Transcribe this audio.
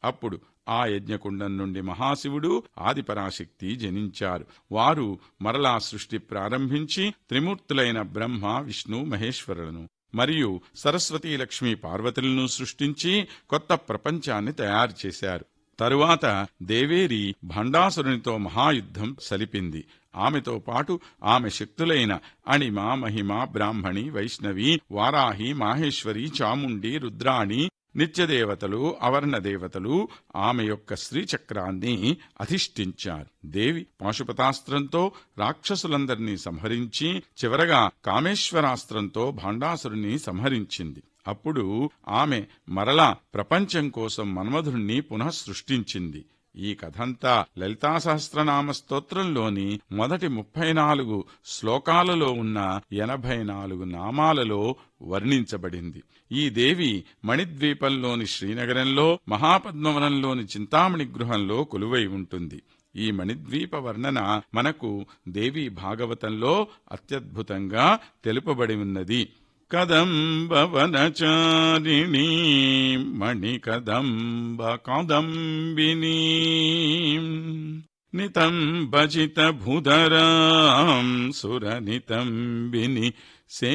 అప్పుడు ఆ యజ్ఞకుండం నుండి మహాశివుడు ఆదిపరాశక్తి జనించారు వారు మరలా సృష్టి ప్రారంభించి త్రిమూర్తులైన బ్రహ్మ విష్ణు మహేశ్వరులను మరియు సరస్వతీ లక్ష్మీ పార్వతులను సృష్టించి కొత్త ప్రపంచాన్ని తయారు చేశారు తరువాత దేవేరి భండాసురునితో మహాయుద్ధం సలిపింది ఆమెతో పాటు ఆమె శక్తులైన అణిమ మహిమ బ్రాహ్మణి వైష్ణవి వారాహి మాహేశ్వరి చాముండి రుద్రాణి నిత్యదేవతలు అవర్ణ దేవతలు ఆమె యొక్క శ్రీచక్రాన్ని అధిష్ఠించారు దేవి పాశుపతాస్త్రంతో రాక్షసులందరినీ సంహరించి చివరగా కామేశ్వరాస్త్రంతో భాండాసురుని సంహరించింది అప్పుడు ఆమె మరలా ప్రపంచం కోసం మన్మధుణ్ణి పునః సృష్టించింది ఈ కథంతా లలితా సహస్రనామ స్తోత్రంలోని మొదటి ముప్పై నాలుగు శ్లోకాలలో ఉన్న ఎనభై నాలుగు నామాలలో వర్ణించబడింది ఈ దేవి మణిద్వీపంలోని శ్రీనగరంలో మహాపద్మవనంలోని చింతామణి గృహంలో కొలువై ఉంటుంది ఈ మణిద్వీప వర్ణన మనకు దేవి భాగవతంలో అత్యద్భుతంగా తెలుపబడి ఉన్నది కదంబవనచారిణీ మణికదంబ కదంబినీ నితంబజిత భుధరాం సురనితంబిని